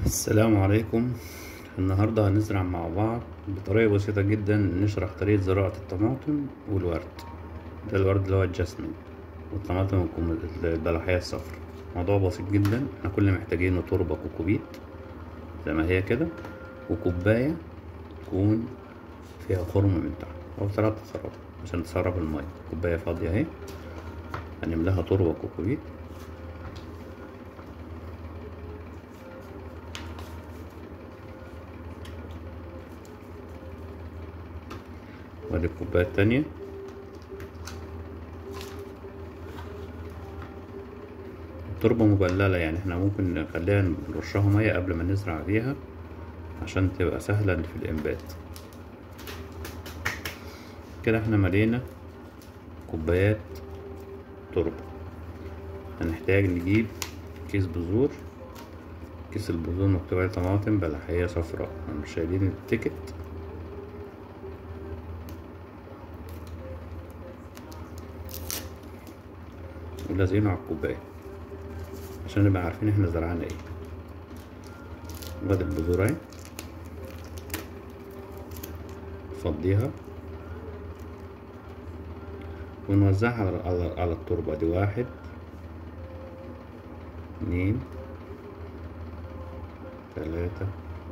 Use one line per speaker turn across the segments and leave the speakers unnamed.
السلام عليكم النهاردة هنزرع مع بعض بطريقة بسيطة جدا نشرح طريقة زراعة الطماطم والورد ده الورد اللي هو الجاسمين والطماطم الكم- البلحية الصفرا موضوع بسيط جدا احنا كل اللي محتاجينه تربة كوكوبيت زي ما هي كده وكوباية تكون فيها خرم من تحت أو ثلاث خراب عشان تسرب المية كوباية فاضية اهي هنملاها تربة كوكوبيت وادي الكوباية التانية التربة مبللة يعني احنا ممكن نخليها نرشها مية قبل ما نزرع فيها عشان تبقى سهلة في الإنبات كده احنا ملينا كوبايات تربة هنحتاج نجيب كيس بذور كيس البذور مكتوب عليه طماطم بلحية صفراء مش شايلين التيكت ولازقينه على الكوباية عشان نبقى عارفين احنا زرعنا ايه وادي البذور اهي نفضيها ونوزعها على, على, على التربة دي واحد اتنين تلاتة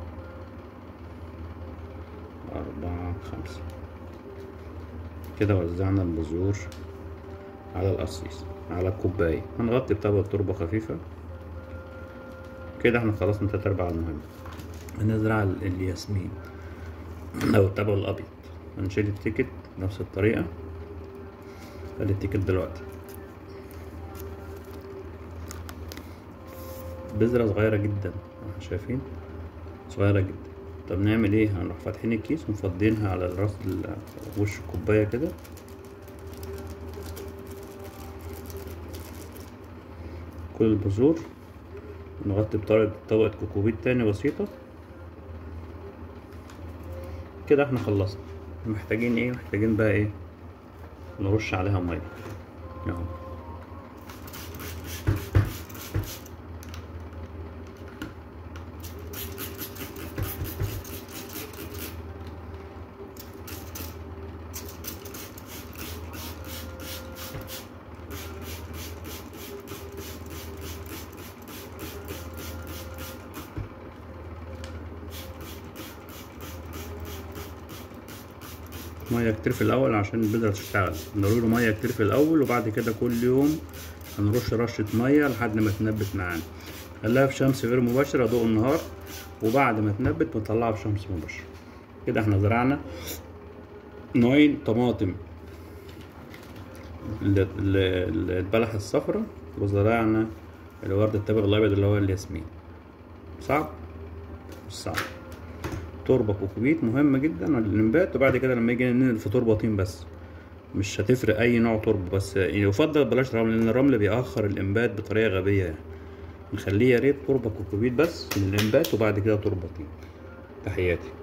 أربعة خمسة كده وزعنا البذور على القصيص على الكوباية هنغطي بطبقة تربة خفيفة كده احنا خلصنا تلات أرباع المهم هنزرع ال- الياسمين أو التبغ الأبيض هنشيل التيكت بنفس الطريقة ادي التيكت دلوقتي بذرة صغيرة جدا شايفين صغيرة جدا طب نعمل ايه هنروح فاتحين الكيس ومفضينها على الراس ال- وش الكوباية كده كل البذور نغطي بطبقة طبقة كوكوبيت تاني بسيطة كده احنا خلصنا محتاجين ايه محتاجين بقى ايه نرش عليها مية اهو ميه كتير في الاول عشان البذره تشتغل ضروري ميه كتير في الاول وبعد كده كل يوم هنرش رشه ميه لحد ما تنبت معانا خليها في شمس غير مباشره ضوء النهار وبعد ما تنبت بنطلعها في شمس مباشره كده احنا زرعنا نوعين طماطم ال- ال- البلح الصفراء وزرعنا الورد التبغ الابيض اللي هو الياسمين صعب مش صعب تربة كوكوبيت مهمة جدا للإنبات وبعد كده لما يجي ننقل في تربة طين بس مش هتفرق أي نوع تربة بس يفضل بلاش رمل لأن الرمل بيأخر الإنبات بطريقة غبية يعني نخليه يا ريت تربة كوكوبيت بس للإنبات وبعد كده تربة طين تحياتي